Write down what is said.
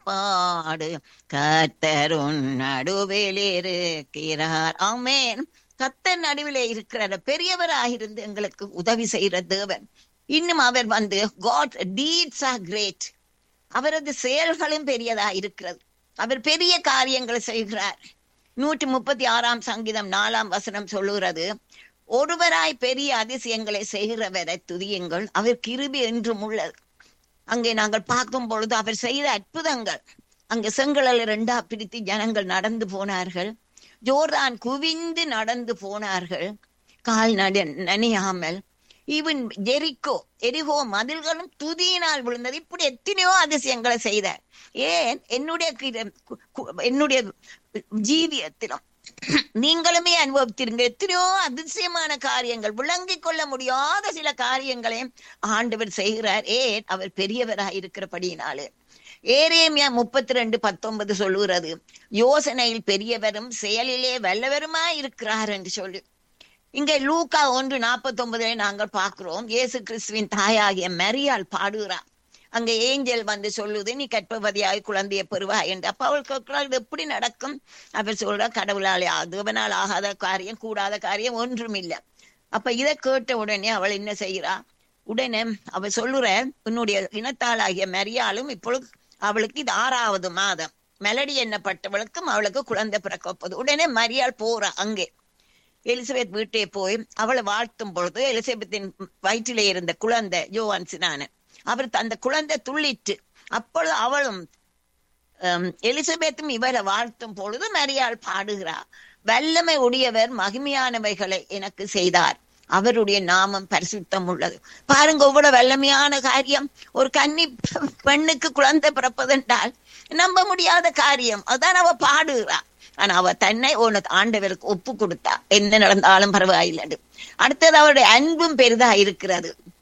பாடு கத்தருன் நடுவில் இருக்கிறார் ஆமேன் கத்தர் நடுவிலே இருக்கிறார் பெரியவராயிருந்து எங்களுக்கு உதவி செய்கிற தேவன் இன்னும் அவர் வந்து காட் டீட்ஸ் ஆர் கிரேட் அவரது செயல்களும் பெரியதா இருக்கிறது அவர் பெரிய காரியங்களை செய்கிறார் நூற்றி முப்பத்தி ஆறாம் சங்கீதம் நாலாம் வசனம் சொல்லுகிறது ஒருவராய் பெரிய அதிசயங்களை செய்கிறவரை துதியுங்கள் அவர் கிருபி என்றும் உள்ளது அங்கே நாங்கள் பார்க்கும் பொழுது அவர் செய்த அற்புதங்கள் அங்கே செங்கலில் ரெண்டா பிரித்து ஜனங்கள் நடந்து போனார்கள் ஜோர்தான் குவிந்து நடந்து போனார்கள் கால் நட நனையாமல் ஈவன் ஜெரிக்கோ எரிகோ மதில்களும் துதியினால் விழுந்தது இப்படி எத்தனையோ அதிசயங்களை செய்தார் ஏன் என்னுடைய கிர- கு- கு- என்னுடைய ஜீவியத்திலும் நீங்களுமே அனுபவித்திருங்க எத்தனையோ அதிசயமான காரியங்கள் விளங்கிக் கொள்ள முடியாத சில காரியங்களையும் ஆண்டவர் செய்கிறார் ஏன் அவர் பெரியவராய் இருக்கிறபடியினாலே ஏரேமியா முப்பத்தி ரெண்டு பத்தொன்பது சொல்லுகிறது யோசனையில் பெரியவரும் செயலிலே வல்லவருமாய் இருக்கிறார் என்று சொல்லி இங்க லூக்கா ஒன்று நாற்பத்தி ஒன்பதுல நாங்கள் பார்க்கிறோம் இயேசு கிறிஸ்துவின் தாயாகிய மரியாள் பாடுகிறார் அங்க ஏஞ்சல் வந்து சொல்லுது நீ கற்பவதியாய் குழந்தைய பெறுவாய் என்று அப்ப அவள் கேட்கிறாள் இது எப்படி நடக்கும் அவர் சொல்ற கடவுளாலே தேவனால் ஆகாத காரியம் கூடாத காரியம் ஒன்றும் இல்லை அப்ப இதை கேட்ட உடனே அவள் என்ன செய்கிறா உடனே அவ சொல்லுற உன்னுடைய இனத்தாளாகிய மரியாளும் இப்பொழுது அவளுக்கு இது ஆறாவது மாதம் மெலடி எண்ணப்பட்டவளுக்கும் அவளுக்கு குழந்தை பிறக்கப்போது உடனே மரியாள் போறா அங்கே எலிசபெத் வீட்டே போய் அவளை வாழ்த்தும் பொழுது எலிசபெத்தின் வயிற்றிலே இருந்த குழந்தை யோவான் சினானன் அவர் அந்த குழந்தை துள்ளிட்டு அப்பொழுது அவளும் ஹம், எலிசபெத்தும் இவரை வாழ்த்தும் பொழுது மரியாள் பாடுகிறார் வல்லமை உடையவர் மகிமையானவைகளை எனக்கு செய்தார் அவருடைய நாமம் பரிசுத்தம் உள்ளது பாருங்க இவ்வளவு வல்லமையான காரியம் ஒரு கன்னி பெண்ணுக்கு குழந்தை பிறப்பதென்றால் நம்ப முடியாத காரியம் அதான் அவ பாடுகிறா ஆனா அவ தன்னை உனக்கு ஆண்டவருக்கு ஒப்பு கொடுத்தா என்ன நடந்தாலும் பரவாயில்லை அடுத்தது அவருடைய அன்பும் பெரிதா இருக்கிறது